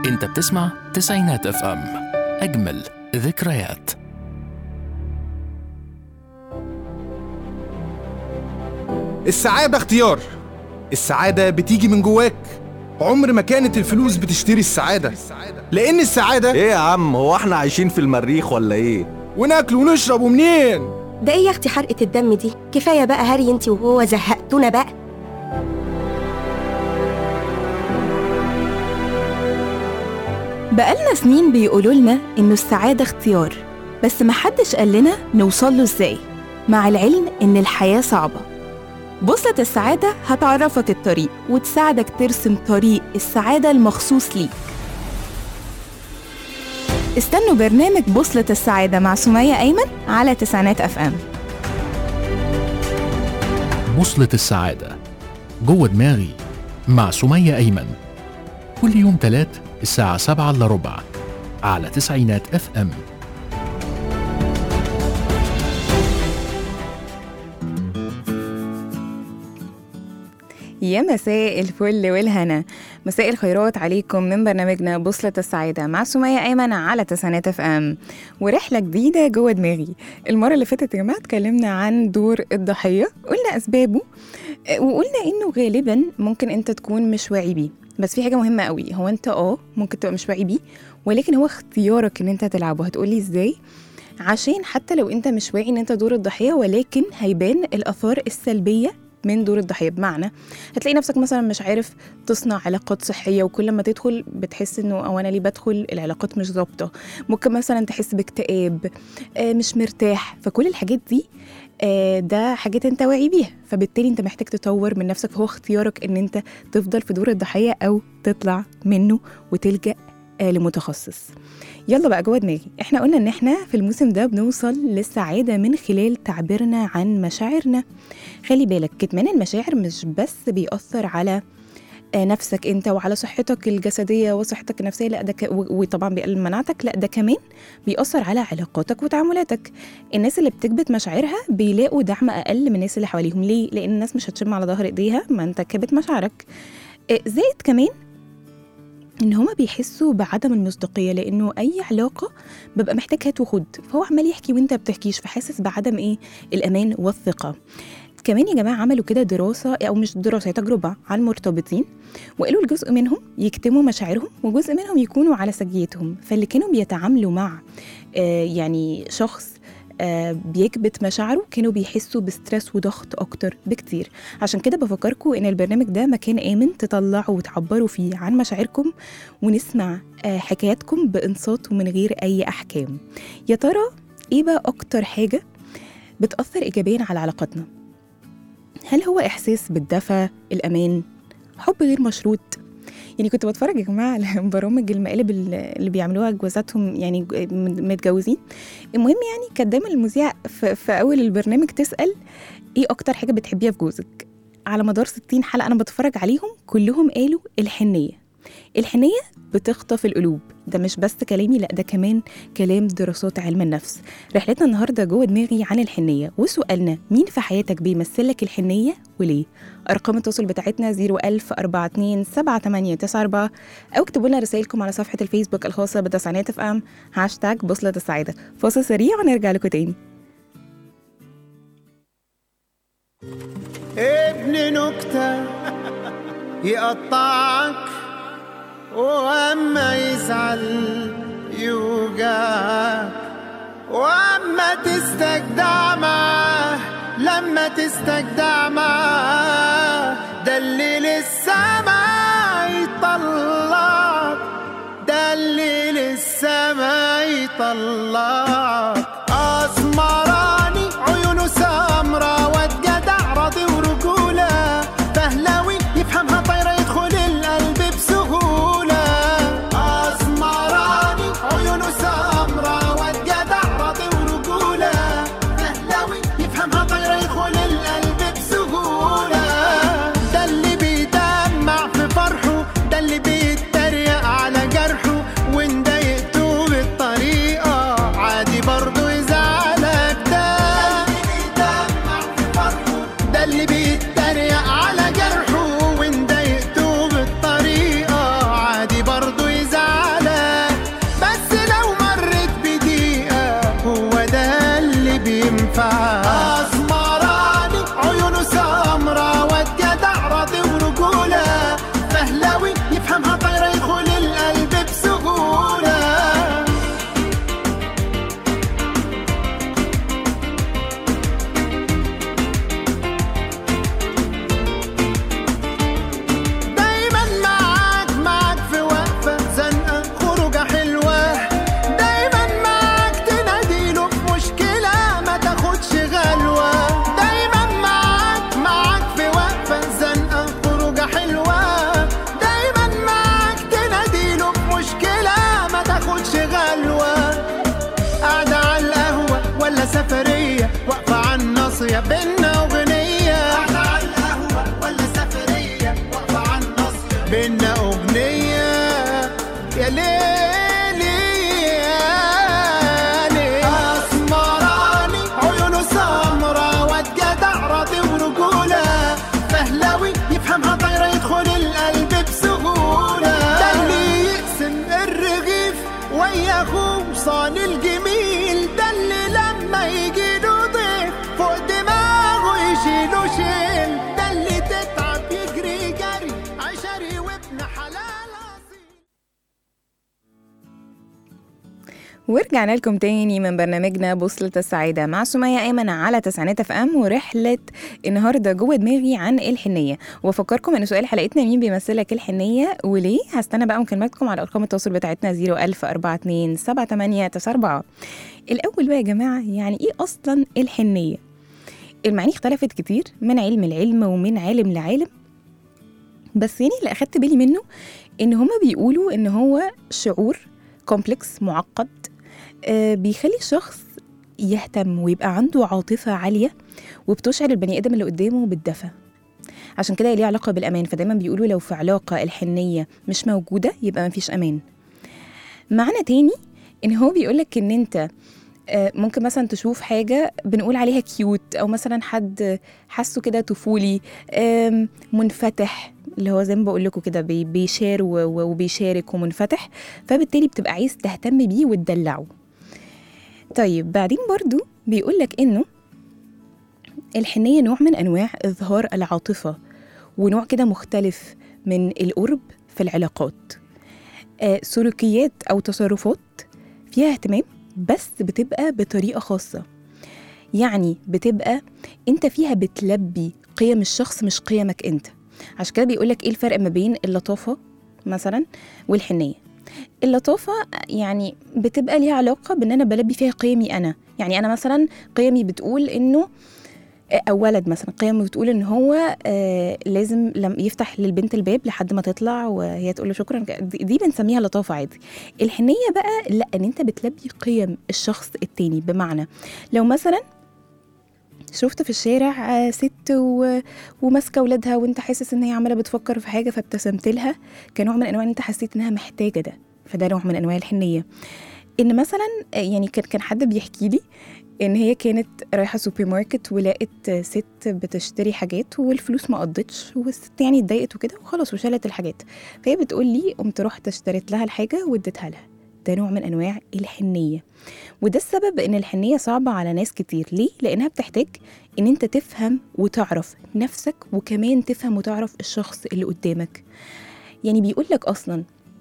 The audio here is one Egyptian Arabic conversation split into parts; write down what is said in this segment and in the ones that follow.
انت بتسمع تسعينات اف ام اجمل ذكريات السعادة اختيار السعادة بتيجي من جواك عمر ما كانت الفلوس بتشتري السعادة لأن السعادة ايه يا عم هو احنا عايشين في المريخ ولا ايه وناكل ونشرب ومنين ده ايه يا اختي حرقة الدم دي كفاية بقى هري انت وهو زهقتونا بقى بقالنا سنين بيقولوا لنا إنه السعادة اختيار بس محدش قال لنا نوصل له إزاي مع العلم إن الحياة صعبة بوصلة السعادة هتعرفك الطريق وتساعدك ترسم طريق السعادة المخصوص ليك استنوا برنامج بوصلة السعادة مع سمية أيمن على تسعينات أف أم بوصلة السعادة جوه دماغي مع سمية أيمن كل يوم تلات الساعة سبعة إلا ربع على تسعينات اف ام يا مساء الفل والهنا مساء الخيرات عليكم من برنامجنا بوصلة السعادة مع سمية أيمن على تسعينات اف ام ورحلة جديدة جوه دماغي المرة اللي فاتت يا جماعة اتكلمنا عن دور الضحية قلنا أسبابه آه، وقلنا إنه غالبا ممكن أنت تكون مش واعي بيه بس في حاجة مهمة قوي هو أنت اه ممكن تبقى مش واعي بيه ولكن هو اختيارك إن أنت تلعبه هتقولي إزاي عشان حتى لو أنت مش واعي إن أنت دور الضحية ولكن هيبان الآثار السلبية من دور الضحية بمعنى هتلاقي نفسك مثلا مش عارف تصنع علاقات صحيه وكل ما تدخل بتحس انه او انا ليه بدخل العلاقات مش ظابطه ممكن مثلا تحس باكتئاب آه، مش مرتاح فكل الحاجات دي آه، ده حاجات انت واعي بيها فبالتالي انت محتاج تطور من نفسك فهو اختيارك ان انت تفضل في دور الضحيه او تطلع منه وتلجا آه، لمتخصص يلا بقى جوه دماغي احنا قلنا ان احنا في الموسم ده بنوصل للسعاده من خلال تعبيرنا عن مشاعرنا خلي بالك كتمان المشاعر مش بس بيأثر على آه، نفسك انت وعلى صحتك الجسديه وصحتك النفسيه لا ده ك... و- وطبعا بيقلل مناعتك لا ده كمان بيأثر على علاقاتك وتعاملاتك الناس اللي بتكبت مشاعرها بيلاقوا دعم اقل من الناس اللي حواليهم ليه لان الناس مش هتشم على ظهر ايديها ما انت كبت مشاعرك آه، زائد كمان ان هما بيحسوا بعدم المصداقيه لانه اي علاقه ببقى محتاج هات وخد فهو عمال يحكي وانت بتحكيش فحاسس بعدم ايه الامان والثقه كمان يا جماعه عملوا كده دراسه او مش دراسه هي تجربه عن مرتبطين وقالوا لجزء منهم يكتموا مشاعرهم وجزء منهم يكونوا على سجيتهم فاللي كانوا بيتعاملوا مع آه يعني شخص آه بيكبت مشاعره كانوا بيحسوا بستريس وضغط اكتر بكتير عشان كده بفكركم ان البرنامج ده مكان امن تطلعوا وتعبروا فيه عن مشاعركم ونسمع آه حكاياتكم بانصات ومن غير اي احكام يا ترى ايه بقى اكتر حاجه بتاثر ايجابيا على علاقتنا هل هو احساس بالدفى الامان حب غير مشروط يعني كنت بتفرج يا جماعه على برامج المقالب اللي اللي بيعملوها جوازاتهم يعني ج- متجوزين المهم يعني كانت دايما المذيع في, في اول البرنامج تسال ايه اكتر حاجه بتحبيها في جوزك على مدار 60 حلقه انا بتفرج عليهم كلهم قالوا الحنيه الحنيه بتخطف القلوب ده مش بس كلامي لا ده كمان كلام دراسات علم النفس رحلتنا النهارده جوه دماغي عن الحنيه وسؤالنا مين في حياتك بيمثل لك الحنيه وليه ارقام التواصل بتاعتنا 01042 او اكتبوا لنا رسائلكم على صفحه الفيسبوك الخاصه بتسعينات اف ام هاشتاج بوصله السعاده فاصل سريع ونرجع لكم تاني ابن نكتة يقطعك واما يزعل يوجعك واما تستجدع معاه لما تستجدع معاه ده اللي لسه ما يطلعك ده اللي لسه ما يطلعك اسمراني عيونه سمرة واد جدع راضي ورجولة فهلاوي يفهمها طايرة يدخل القلب بسهولة اسمراني عيونه سمرة واد جدع راضي ورجولة فهلاوي يفهمها طايرة يدخل القلب بسهولة ده اللي بينا أغنية يا ليلي يا ليلي أسمراني عيونه سمرة واد جدع راضي ورجولة فهلاوي يفهمها طايرة يدخل القلب بسهولة ده اللي يقسم الرغيف ويا خمصان الجميل ده اللي لما يجي له ضيف فوق دماغه يشيله شيل ده اللي تتعب يجري جري عشري وابن حلال أصيل ورجعنا لكم تاني من برنامجنا بوصلة السعادة مع سمية أيمن على تسعينات اف ام ورحلة النهاردة جوه دماغي عن الحنية وأفكركم إن سؤال حلقتنا مين بيمثلك الحنية وليه هستنى بقى مكالماتكم على أرقام التواصل بتاعتنا 01042 الأول بقى يا جماعة يعني إيه أصلا الحنية؟ المعاني اختلفت كتير من علم العلم ومن عالم لعالم بس يعني اللي أخدت بالي منه إن هما بيقولوا إن هو شعور كومبلكس معقد آه، بيخلي الشخص يهتم ويبقى عنده عاطفة عالية وبتشعر البني آدم اللي قدامه بالدفى عشان كده ليه علاقة بالأمان فدايما بيقولوا لو في علاقة الحنية مش موجودة يبقى مفيش أمان معنى تاني إن هو بيقولك إن أنت آه، ممكن مثلا تشوف حاجة بنقول عليها كيوت أو مثلا حد حاسه كده طفولي آم، منفتح اللي هو زي ما بقول لكم كده بي- بيشار و- و- وبيشارك ومنفتح فبالتالي بتبقى عايز تهتم بيه وتدلعه طيب بعدين برضو بيقولك إنه الحنية نوع من أنواع إظهار العاطفة ونوع كده مختلف من القرب في العلاقات آه سلوكيات أو تصرفات فيها اهتمام بس بتبقى بطريقة خاصة يعني بتبقى انت فيها بتلبي قيم الشخص مش قيمك انت عشان كده بيقولك ايه الفرق ما بين اللطافة مثلا والحنية اللطافة يعني بتبقى ليها علاقة بان انا بلبي فيها قيمي انا يعني انا مثلا قيمي بتقول انه او ولد مثلا قيمه بتقول ان هو آه لازم لم يفتح للبنت الباب لحد ما تطلع وهي تقول له شكرا دي دي بنسميها لطافه عادي الحنيه بقى لا ان انت بتلبي قيم الشخص التاني بمعنى لو مثلا شفت في الشارع آه، ست و... وماسكه ولادها وانت حاسس ان هي عماله بتفكر في حاجه فابتسمت لها كنوع من انواع ان انت حسيت انها محتاجه ده فده نوع من انواع الحنيه ان مثلا آه، يعني كان كان حد بيحكي لي ان هي كانت رايحه سوبر ماركت ولقت ست بتشتري حاجات والفلوس ما قضتش والست يعني اتضايقت وكده وخلاص وشالت الحاجات فهي بتقول لي قمت رحت اشتريت لها الحاجه واديتها لها ده نوع من انواع الحنيه وده السبب ان الحنيه صعبه على ناس كتير ليه لانها بتحتاج ان انت تفهم وتعرف نفسك وكمان تفهم وتعرف الشخص اللي قدامك يعني بيقول لك اصلا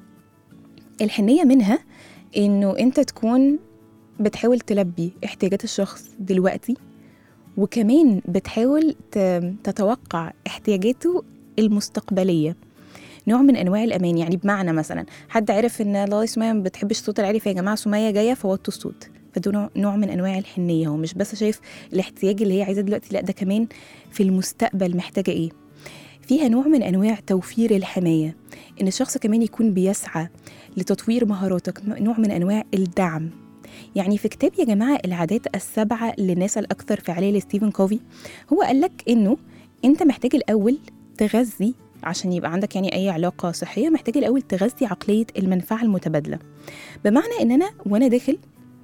الحنيه منها انه انت تكون بتحاول تلبي احتياجات الشخص دلوقتي وكمان بتحاول ت- تتوقع احتياجاته المستقبلية نوع من انواع الامان يعني بمعنى مثلا حد عرف ان لا سمية ما بتحبش الصوت العالي فيا جماعه سمية جايه فوطوا الصوت فده نوع- نوع من انواع الحنيه هو مش بس شايف الاحتياج اللي هي عايزاه دلوقتي لا ده كمان في المستقبل محتاجه ايه فيها نوع من انواع توفير الحمايه ان الشخص كمان يكون بيسعى لتطوير مهاراتك نوع من انواع الدعم يعني في كتاب يا جماعة العادات السبعة للناس الأكثر فعالية لستيفن كوفي هو قال لك إنه أنت محتاج الأول تغذي عشان يبقى عندك يعني أي علاقة صحية محتاج الأول تغذي عقلية المنفعة المتبادلة بمعنى إن أنا وأنا داخل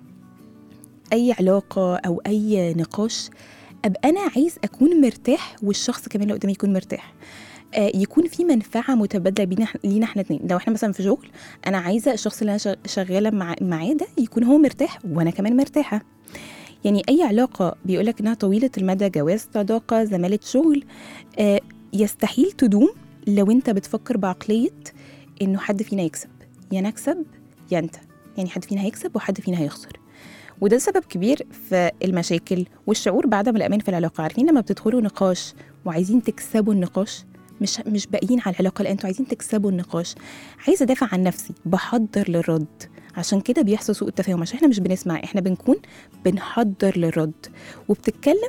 أي علاقة أو أي نقاش أبقى أنا عايز أكون مرتاح والشخص كمان اللي قدامي يكون مرتاح آه، يكون في منفعه متبادله بينا لينا احنا اتنين لو احنا مثلا في شغل انا عايزه الشخص اللي انا شغ- شغاله مع معاه ده يكون هو مرتاح وانا كمان مرتاحه يعني اي علاقه بيقولك انها طويله المدى جواز صداقه زماله شغل آه يستحيل تدوم لو انت بتفكر بعقليه انه حد فينا يكسب يا نكسب يا انت يعني حد فينا هيكسب وحد فينا هيخسر وده سبب كبير في المشاكل والشعور بعدم الامان في العلاقه عارفين لما بتدخلوا نقاش وعايزين تكسبوا النقاش مش مش باقيين على العلاقه لا انتوا عايزين تكسبوا النقاش عايزه ادافع عن نفسي بحضر للرد عشان كده بيحصل سوء التفاهم عشان احنا مش بنسمع احنا بنكون بنحضر للرد وبتتكلم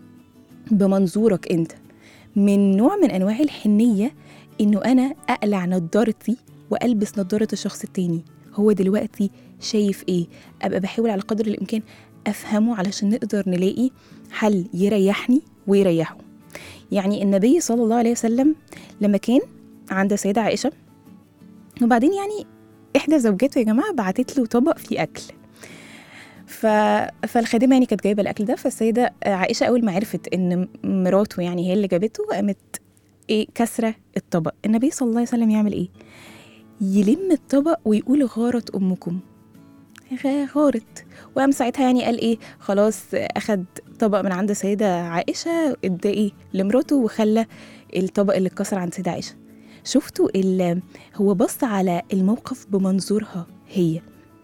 بمنظورك انت من نوع من انواع الحنيه انه انا اقلع نضارتي والبس نضاره الشخص التاني هو دلوقتي شايف ايه ابقى بحاول على قدر الامكان افهمه علشان نقدر نلاقي حل يريحني ويريحه يعني النبي صلى الله عليه وسلم لما كان عند السيدة عائشة وبعدين يعني إحدى زوجاته يا جماعة بعتت له طبق فيه أكل ف... فالخادمة يعني كانت جايبة الأكل ده فالسيدة عائشة أول ما عرفت إن مراته يعني هي اللي جابته قامت إيه كسرة الطبق النبي صلى الله عليه وسلم يعمل إيه؟ يلم الطبق ويقول غارت أمكم غ- غارت وقام ساعتها يعني قال ايه خلاص اخد طبق من عند السيده عائشه اداه ايه لمراته وخلى الطبق اللي اتكسر عند السيده عائشه شفتوا ال- هو بص على الموقف بمنظورها هي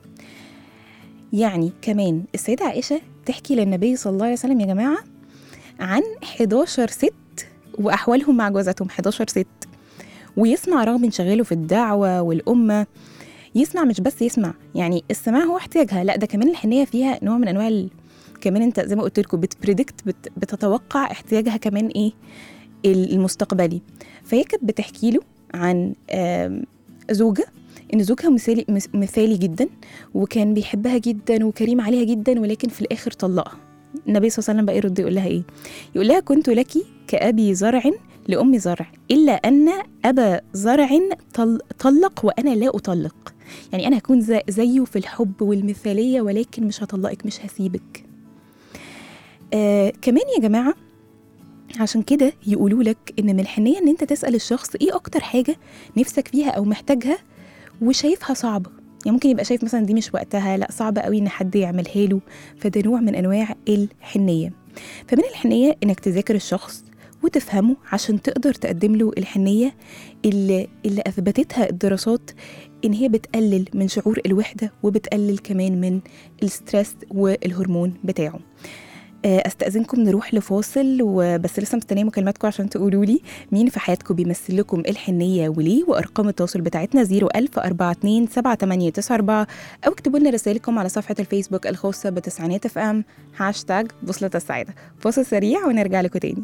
يعني كمان السيده عائشه تحكي للنبي صلى الله عليه وسلم يا جماعه عن 11 ست واحوالهم مع جوازاتهم 11 ست ويسمع رغم انشغاله في الدعوه والامه يسمع مش بس يسمع يعني السماع هو احتياجها لا ده كمان الحنيه فيها نوع من انواع ال... كمان انت زي ما قلت لكم بتبريدكت بت... بتتوقع احتياجها كمان ايه ال- المستقبلي فهي كانت بتحكي له عن آم، زوجه ان زوجها مثالي مس- مثالي جدا وكان بيحبها جدا وكريم عليها جدا ولكن في الاخر طلقها النبي صلى الله عليه وسلم بقى يرد يقول لها ايه يقول لها كنت لك كابي زرع لام زرع الا ان ابا زرع طل... طلق وانا لا اطلق يعني انا هكون زي زيه في الحب والمثاليه ولكن مش هطلقك مش هسيبك آه كمان يا جماعه عشان كده يقولوا لك ان من الحنيه ان انت تسال الشخص ايه اكتر حاجه نفسك فيها او محتاجها وشايفها صعبه يعني ممكن يبقى شايف مثلا دي مش وقتها لا صعب قوي ان حد يعملها له فده نوع من انواع الحنيه فمن الحنيه انك تذاكر الشخص وتفهمه عشان تقدر تقدم له الحنيه اللي اللي اثبتتها الدراسات ان هي بتقلل من شعور الوحده وبتقلل كمان من الستريس والهرمون بتاعه آه، استاذنكم نروح لفاصل وبس لسه مستنيه مكالماتكم عشان تقولوا لي مين في حياتكم بيمثل لكم الحنيه وليه وارقام التواصل بتاعتنا 01000 42 7894 او اكتبوا لنا رسائلكم على صفحه الفيسبوك الخاصه بتسعينات اف ام هاشتاج بوصله السعاده فاصل سريع ونرجع لكم تاني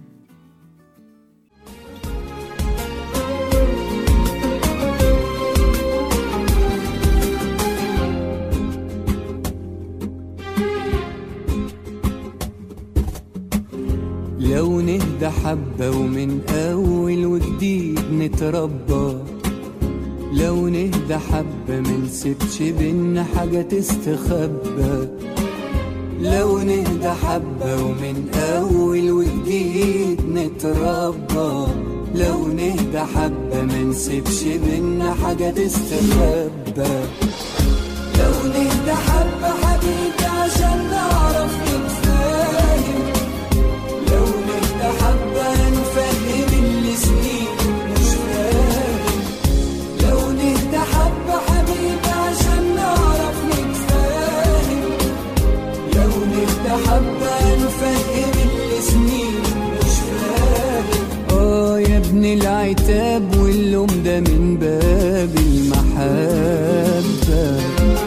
لو نهدى حبة ومن أول وجديد نتربى لو نهدى حبة منسيبش بينا حاجة تستخبى لو نهدى حبة ومن أول وجديد نتربى لو نهدى حبة منسيبش بينا حاجة تستخبى لو نهدى حبة حبيبي عشان نعرف نتفاهم لو نهدى حبة نفهم اللي سنين مش فاهم لو نهدى حبة حبيبي عشان نعرف نتفاهم لو نهدى حبة نفهم اللي سنين مش فاهم اه يا ابن العتاب واللوم ده من باب المحبة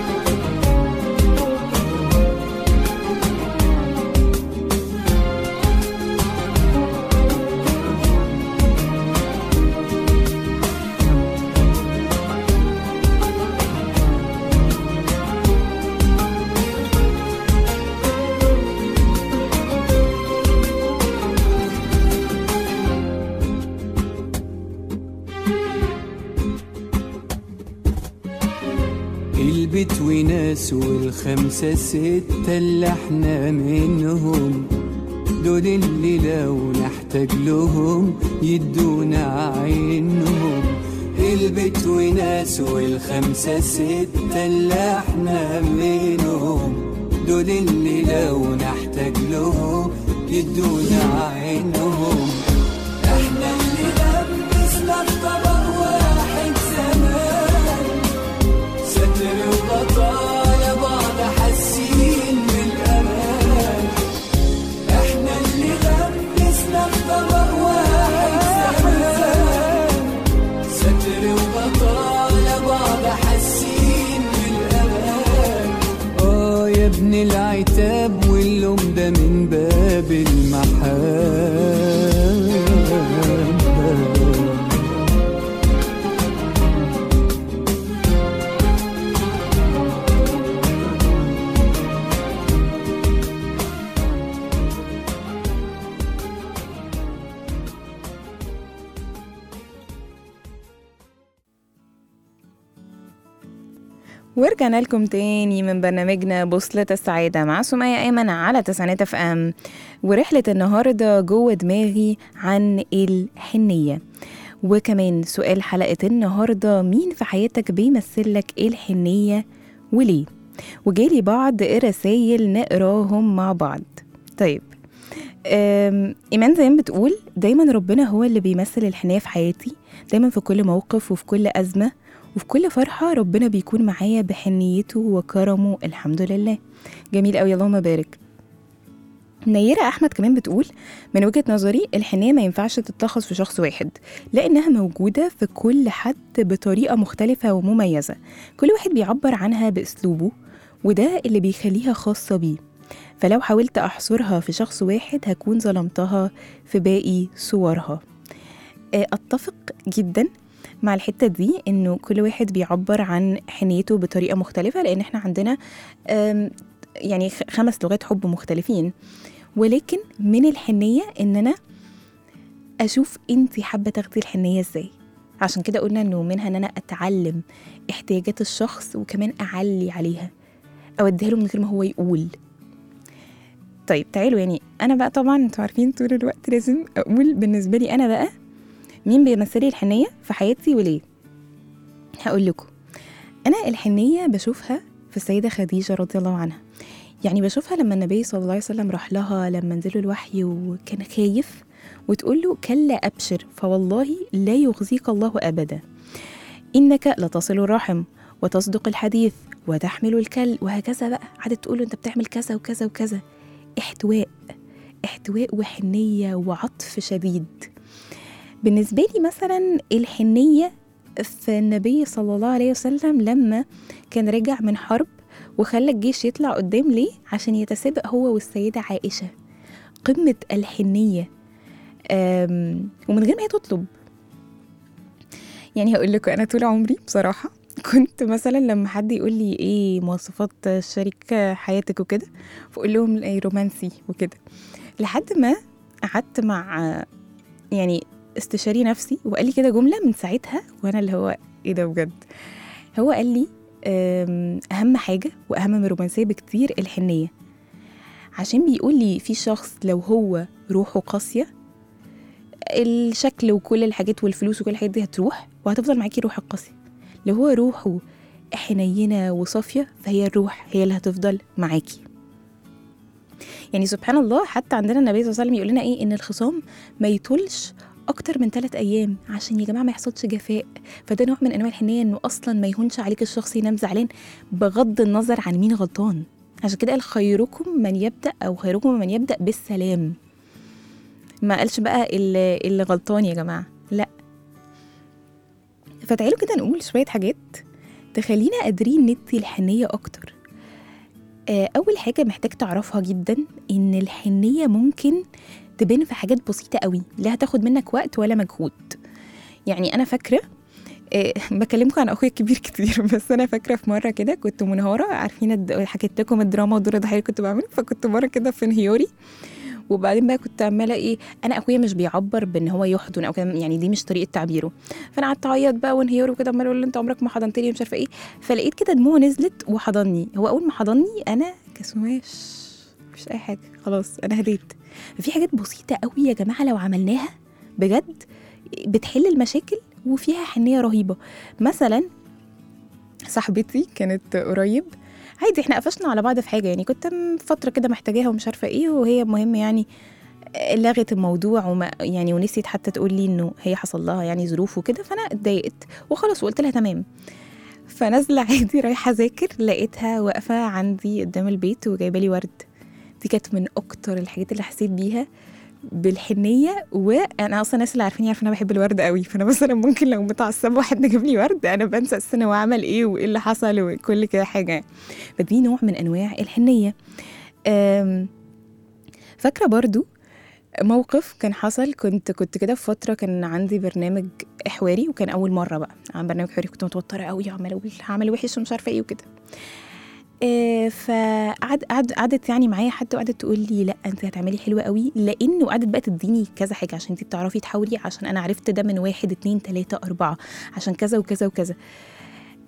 البيت وناس والخمسة ستة اللي احنا منهم دول اللي لو نحتاج لهم يدونا عينهم البيت وناس والخمسة ستة اللي احنا منهم دول اللي لو نحتاج لهم يدونا عينهم احنا اللي لبسنا في طبق واحد زمان ستر وغطايا بعض حاسين بالامان احنا اللي لبسنا في طبق واحد زمان ستر وغطايا بعض حاسين بالامان اه يا ابن العتاب واللوم ده من باب المحبه ورجعنا لكم تاني من برنامجنا بوصلة السعادة مع سمية أيمن على تسعينات اف ام ورحلة النهاردة جوه دماغي عن الحنية وكمان سؤال حلقة النهاردة مين في حياتك بيمثل لك ايه الحنية وليه وجالي بعض الرسايل نقراهم مع بعض طيب أم، إيمان زيان بتقول دايما ربنا هو اللي بيمثل الحنية في حياتي دايما في كل موقف وفي كل أزمة وفي كل فرحة ربنا بيكون معايا بحنيته وكرمه الحمد لله جميل أوي اللهم بارك نيرة أحمد كمان بتقول من وجهة نظري الحنية ما ينفعش تتلخص في شخص واحد لأنها موجودة في كل حد بطريقة مختلفة ومميزة كل واحد بيعبر عنها بأسلوبه وده اللي بيخليها خاصة بيه فلو حاولت أحصرها في شخص واحد هكون ظلمتها في باقي صورها آه، أتفق جدا مع الحتة دي إنه كل واحد بيعبر عن حنيته بطريقة مختلفة لأن إحنا عندنا آم، يعني خ- خمس لغات حب مختلفين ولكن من الحنية إن أنا أشوف أنتي حابة تاخدي الحنية إزاي عشان كده قلنا إنه منها إن أنا أتعلم احتياجات الشخص وكمان أعلي عليها أو أديها له من غير ما هو يقول طيب تعالوا يعني أنا بقى طبعا انتوا عارفين طول الوقت لازم أقول بالنسبة لي أنا بقى مين بيمثلي الحنية في حياتي وليه هقول لكم أنا الحنية بشوفها في السيدة خديجة رضي الله عنها يعني بشوفها لما النبي صلى الله عليه وسلم راح لها لما نزله الوحي وكان خايف وتقول له كلا أبشر فوالله لا يخزيك الله أبدا إنك لتصل الرحم وتصدق الحديث وتحمل الكل وهكذا بقى قعدت تقول له أنت بتعمل كذا وكذا وكذا احتواء احتواء وحنية وعطف شديد بالنسبة لي مثلا الحنية في النبي صلى الله عليه وسلم لما كان راجع من حرب وخلى الجيش يطلع قدام ليه عشان يتسابق هو والسيدة عائشة قمة الحنية أم، ومن غير ما هي تطلب يعني هقول لكم أنا طول عمري بصراحة كنت مثلا لما حد يقول لي ايه مواصفات شريك حياتك وكده فاقول لهم ايه رومانسي وكده لحد ما قعدت مع يعني استشاري نفسي وقال لي كده جمله من ساعتها وانا اللي هو ايه ده بجد هو قال لي أم، اهم حاجه واهم من الرومانسيه بكتير الحنيه عشان بيقول لي في شخص لو هو روحه قاسيه الشكل وكل الحاجات والفلوس وكل الحاجات دي هتروح وهتفضل معاكي روح القاسيه لو هو روحه حنينه وصافيه فهي الروح هي اللي هتفضل معاكي يعني سبحان الله حتى عندنا النبي صلى الله عليه وسلم يقول لنا ايه ان الخصام ما يطولش اكتر من ثلاث ايام عشان يا جماعه ما يحصلش جفاء فده نوع من انواع الحنيه انه اصلا ما يهونش عليك الشخص ينام زعلان بغض النظر عن مين غلطان عشان كده قال خيركم من يبدا او خيركم من يبدا بالسلام ما قالش بقى اللي, اللي غلطان يا جماعه لا فتعالوا كده نقول شويه حاجات تخلينا قادرين ندي الحنيه اكتر آه، اول حاجه محتاج تعرفها جدا ان الحنيه ممكن تبان في حاجات بسيطه قوي لا هتاخد منك وقت ولا مجهود يعني انا فاكره آه، بكلمكم عن اخويا الكبير كتير بس انا فاكره في مره كده كنت منهاره عارفين الد- حكيت لكم الدراما ودور الضحيه اللي كنت بعمله فكنت مره كده في انهياري وبعدين بقى كنت عماله ايه انا اخويا مش بيعبر بان هو يحضن او كده يعني دي مش طريقه تعبيره فانا قعدت اعيط بقى وانهيار وكده عماله اقول له انت عمرك ما حضنتني ومش عارفه ايه فلقيت كده دموعه نزلت وحضني هو اول ما حضني انا كسماش مفيش اي حاجه خلاص انا هديت في حاجات بسيطه قوي يا جماعه لو عملناها بجد بتحل المشاكل وفيها حنيه رهيبه مثلا صاحبتي كانت قريب عادي احنا قفشنا على بعض في حاجه يعني كنت م- فتره كده محتاجاها ومش عارفه ايه وهي مهم يعني لغت الموضوع وما يعني ونسيت حتى تقول لي انه هي حصل لها يعني ظروف وكده فانا اتضايقت وخلاص وقلت لها تمام فنازله عادي رايحه اذاكر لقيتها واقفه عندي قدام البيت وجايبه لي ورد دي كانت من اكتر الحاجات اللي حسيت بيها بالحنيه وانا اصلا الناس اللي عارفيني عارفين انا بحب الورد قوي فانا مثلا ممكن لو متعصبه وحد جاب لي ورد انا بنسى اساسا هو عمل ايه وايه اللي حصل وكل كده حاجه فدي نوع من انواع الحنيه أم، فاكره برضو موقف كان حصل كنت كنت كده في فتره كان عندي برنامج حواري وكان اول مره بقى عن برنامج حواري كنت متوتره قوي عماله اقول هعمل وحش ومش عارفه ايه وكده آه، فقعد قعد قعدت يعني معايا حد وقعدت تقول لي لا انت هتعملي حلوه قوي لانه قعدت بقى تديني كذا حاجه عشان انت بتعرفي تحاوري عشان انا عرفت ده من واحد اتنين تلاته اربعه عشان كذا وكذا وكذا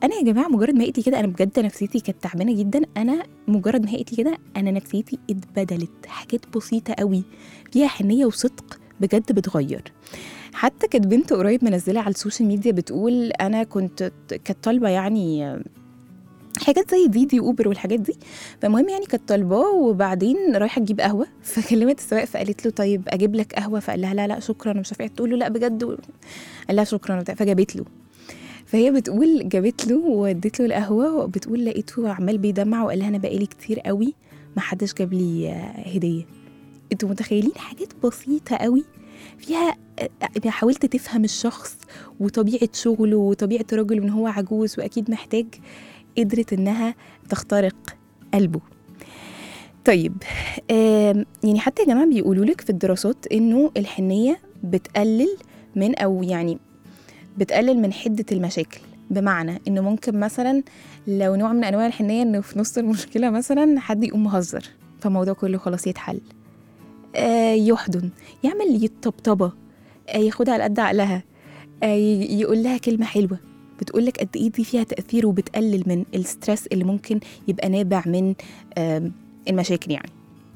انا يا جماعه مجرد ما لقيتي كده انا بجد نفسيتي كانت تعبانه جدا انا مجرد ما لقيتي كده انا نفسيتي اتبدلت حاجات بسيطه قوي فيها حنيه وصدق بجد بتغير حتى كانت بنت قريب منزله على السوشيال ميديا بتقول انا كنت كانت طالبه يعني حاجات زي ديدي اوبر والحاجات دي فالمهم يعني كانت طالباه وبعدين رايحه تجيب قهوه فكلمت السواق فقالت له طيب اجيب لك قهوه فقال لها لا لا شكرا ومش عارفه إيه. تقول له لا بجد قال لها شكرا وبتاع فجابت له فهي بتقول جابت له واديت له القهوه وبتقول لقيته عمال بيدمع وقال لها انا بقالي كتير قوي ما حدش جاب لي آه، هديه انتوا متخيلين حاجات بسيطه قوي فيها آه، حاولت تفهم الشخص وطبيعه شغله وطبيعه رجله ان هو عجوز واكيد محتاج قدرت انها تخترق قلبه طيب آم، يعني حتى يا جماعه بيقولوا لك في الدراسات انه الحنيه بتقلل من او يعني بتقلل من حده المشاكل بمعنى انه ممكن مثلا لو نوع من انواع الحنيه انه في نص المشكله مثلا حد يقوم مهزر فالموضوع كله خلاص يتحل آه يحضن يعمل يطبطبه آه ياخدها على قد عقلها آه ي- يقول لها كلمه حلوه بتقول لك قد ايه دي فيها تاثير وبتقلل من الستريس اللي ممكن يبقى نابع من آم، المشاكل يعني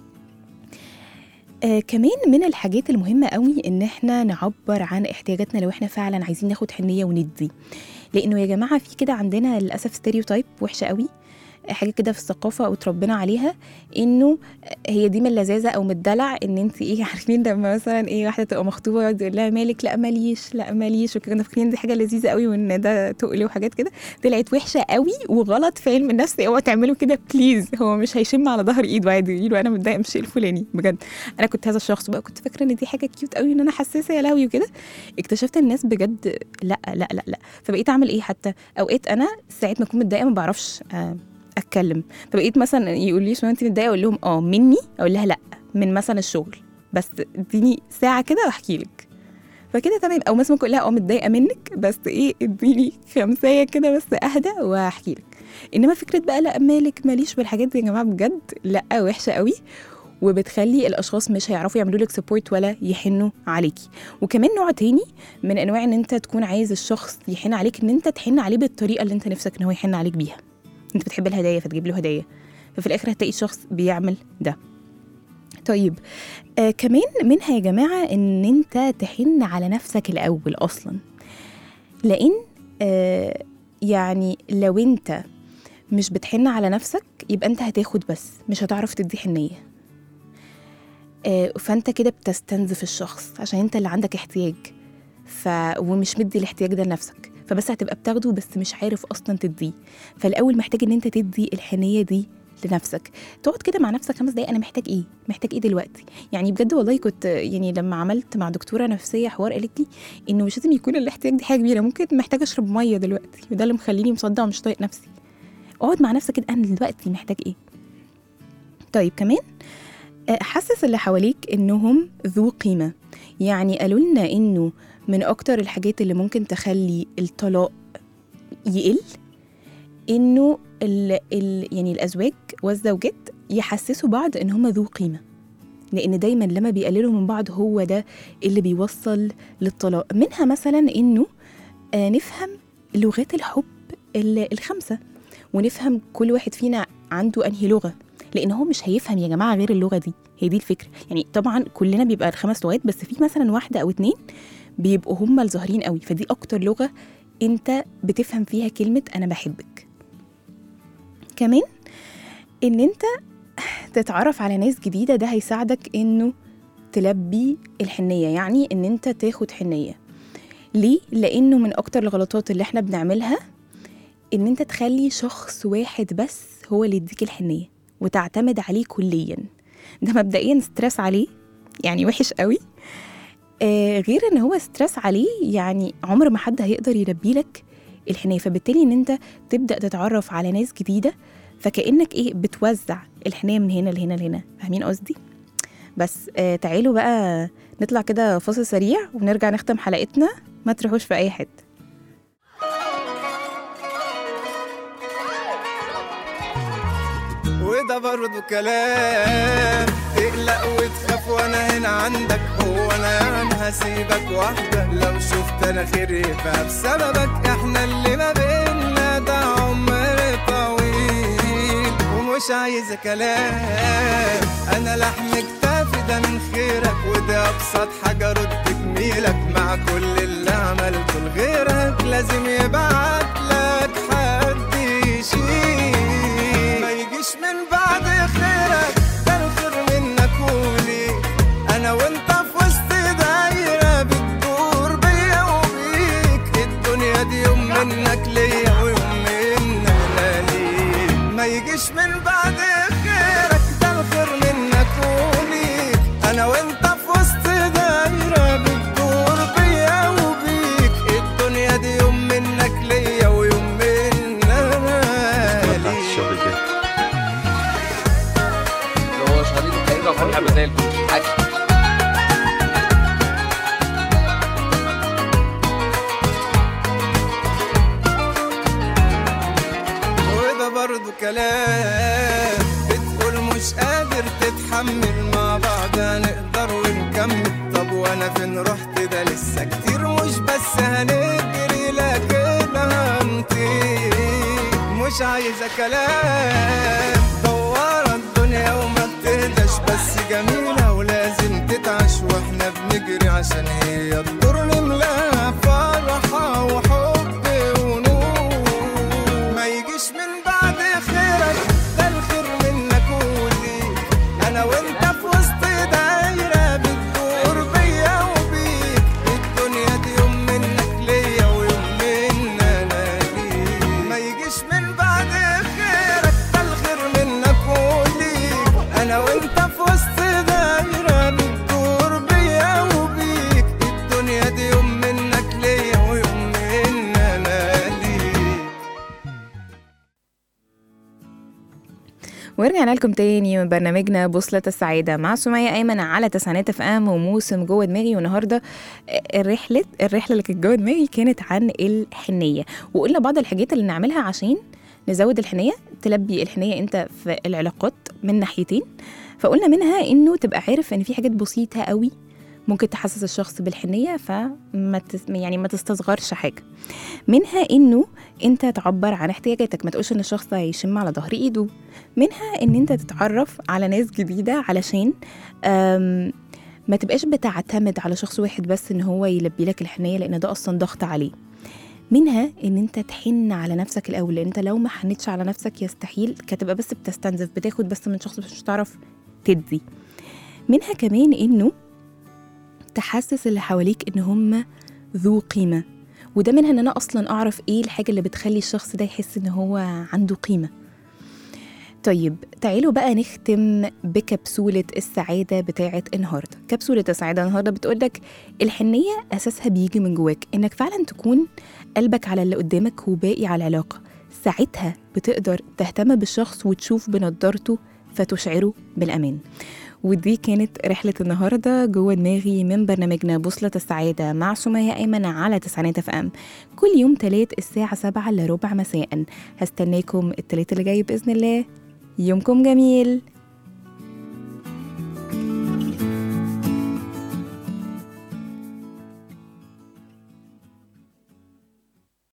آه كمان من الحاجات المهمة قوي إن إحنا نعبر عن احتياجاتنا لو إحنا فعلا عايزين ناخد حنية وندي لأنه يا جماعة في كده عندنا للأسف ستيريوتايب وحشة قوي حاجة كده في الثقافة أو اتربينا عليها إنه هي دي من اللذاذة أو من الدلع إن أنت إيه عارفين لما مثلا إيه واحدة تبقى مخطوبة يقعد يقول لها مالك لا ماليش لا ماليش وكنا فاكرين دي حاجة لذيذة قوي وإن ده تقل وحاجات كده طلعت وحشة قوي وغلط في علم النفس اوعوا تعملوا كده بليز هو مش هيشم على ظهر ايده عادي يقول له انا متضايق من الشيء الفلاني بجد انا كنت هذا الشخص بقى كنت فاكره ان دي حاجه كيوت قوي ان انا حساسه يا لهوي وكده اكتشفت الناس بجد لا لا لا لا فبقيت اعمل ايه حتى اوقات انا ساعه ما اكون متضايقه ما بعرفش آه، اتكلم فبقيت مثلا يقول لي شو انت متضايقه اقول لهم اه مني اقول لها لا من مثلا الشغل بس اديني ساعه كده واحكي لك فكده تمام او مثلا ممكن اقول لها اه متضايقه منك بس ايه اديني خمسيه كده بس اهدى واحكي لك انما فكره بقى لا مالك ماليش بالحاجات دي يا جماعه بجد لا وحشه قوي وبتخلي الاشخاص مش هيعرفوا يعملوا لك سبورت ولا يحنوا عليكي وكمان نوع تاني من انواع ان انت تكون عايز الشخص يحن عليك ان انت تحن عليه بالطريقه اللي انت نفسك ان هو يحن عليك بيها انت بتحب الهدايا فتجيب له هدايا ففي الاخر هتلاقي الشخص بيعمل ده طيب آه كمان منها يا جماعه ان انت تحن على نفسك الاول اصلا لان آه يعني لو انت مش بتحن على نفسك يبقى انت هتاخد بس مش هتعرف تدي حنيه آه فانت كده بتستنزف الشخص عشان انت اللي عندك احتياج ف ومش مدي الاحتياج ده لنفسك فبس هتبقى بتاخده بس مش عارف اصلا تديه فالاول محتاج ان انت تدي الحنيه دي لنفسك تقعد كده مع نفسك خمس دقايق انا محتاج ايه محتاج ايه دلوقتي يعني بجد والله كنت يعني لما عملت مع دكتوره نفسيه حوار قالت لي انه مش لازم يكون الاحتياج دي حاجه كبيره ممكن محتاج اشرب ميه دلوقتي وده اللي مخليني مصدع ومش طايق نفسي اقعد مع نفسك كده انا دلوقتي محتاج ايه طيب كمان آه، حسس اللي حواليك انهم ذو قيمه يعني قالوا لنا انه من اكتر الحاجات اللي ممكن تخلي الطلاق يقل انه ال ال يعني الازواج والزوجات يحسسوا بعض ان هم ذو قيمه لان دايما لما بيقللوا من بعض هو ده اللي بيوصل للطلاق منها مثلا انه آه نفهم لغات الحب ال- الخمسه ونفهم كل واحد فينا عنده انهي لغه لان هو مش هيفهم يا جماعه غير اللغه دي هي دي الفكره يعني طبعا كلنا بيبقى الخمس لغات بس في مثلا واحده او اتنين بيبقوا هم الظاهرين قوي فدي اكتر لغه انت بتفهم فيها كلمه انا بحبك كمان ان انت تتعرف على ناس جديده ده هيساعدك انه تلبي الحنيه يعني ان انت تاخد حنيه ليه لانه من اكتر الغلطات اللي احنا بنعملها ان انت تخلي شخص واحد بس هو اللي يديك الحنيه وتعتمد عليه كليا ده مبدئيا ستريس عليه يعني وحش قوي آه غير ان هو ستريس عليه يعني عمر ما حد هيقدر يلبي لك الحنيه فبالتالي ان انت تبدا تتعرف على ناس جديده فكانك ايه بتوزع الحنيه من هنا لهنا لهنا فاهمين قصدي بس آه تعالوا بقى نطلع كده فاصل سريع ونرجع نختم حلقتنا ما تروحوش في اي حته وده برضو كلام تقلق وتخاف وانا هنا عندك هو انا يعني هسيبك وحدك لو شفت انا خير يبقى بسببك احنا اللي ما بينا ده مش عايزة كلام أنا لحم كتافي ده من خيرك وده أبسط حاجة رد جميلك مع كل اللي عملته لغيرك لازم يبعت لك حد يشيل ما يجيش من بعد خيرك ده الخير منك وليك أنا وأنت في وسط دايرة بتدور بيا وبيك الدنيا دي يوم منك ليا ويوم منك أنا ليك ما يجيش من بعد خيرك ده الخير منك وليك أنا وأنت في وسط دايرة بتدور بيا وبيك الدنيا دي يوم منك ليا ويوم منك أنا ليك هو شغالين الحقيقة وفرحة زي الفل حاجة وده برضو كلام بتقول مش قادر تتحمل مع بعض هنقدر ونكمل طب وانا فين رحت ده لسه كتير مش بس هنجري لكن هنطير مش عايزة كلام دوارة الدنيا وما بتهداش بس جميلة ولازم تتعش واحنا بنجري عشان هي الدور نملاها فرحة وحب ونور ما يجيش من بعد خيرك ده الخير منك وليك انا وانت في وسط دايره بتدور بيا وبيك الدنيا دي يوم منك ليا ويوم من انا ليك ما يجيش من بعد خيرك ده الخير منك وليك انا وانت في وسط دايره بتدور بيا وبيك الدنيا دي يوم منك ليا ويوم من انا ليك ورجعنا لكم تاني من برنامجنا بوصلة السعادة مع سمية أيمن على تسعينات اف ام وموسم جوه دماغي والنهاردة الرحلة الرحلة اللي كانت جوه دماغي كانت عن الحنية وقلنا بعض الحاجات اللي نعملها عشان نزود الحنية تلبي الحنية انت في العلاقات من ناحيتين فقلنا منها انه تبقى عارف ان في حاجات بسيطة قوي ممكن تحسس الشخص بالحنية فما تس يعني ما تستصغرش حاجة منها انه انت تعبر عن احتياجاتك ما تقولش ان الشخص ده هيشم على ظهر ايده منها ان انت تتعرف على ناس جديدة علشان أم، ما تبقاش بتعتمد على شخص واحد بس ان هو يلبي لك الحنية لان ده اصلا ضغط عليه منها ان انت تحن على نفسك الاول لان انت لو ما حنتش على نفسك يستحيل كتبقى بس بتستنزف بتاخد بس من شخص مش هتعرف تدي منها كمان انه تحسس اللي حواليك ان هم ذو قيمه وده منها ان انا اصلا اعرف ايه الحاجه اللي بتخلي الشخص ده يحس ان هو عنده قيمه طيب تعالوا بقى نختم بكبسولة السعادة بتاعة النهاردة كبسولة السعادة النهاردة بتقولك الحنية أساسها بيجي من جواك إنك فعلا تكون قلبك على اللي قدامك وباقي على العلاقة ساعتها بتقدر تهتم بالشخص وتشوف بنضارته فتشعره بالأمان ودي كانت رحلة النهاردة جوه دماغي من برنامجنا بوصلة السعادة مع سمية أيمن على تسعينات اف ام كل يوم تلات الساعة سبعة إلا ربع مساء هستناكم التلات اللي جاي بإذن الله يومكم جميل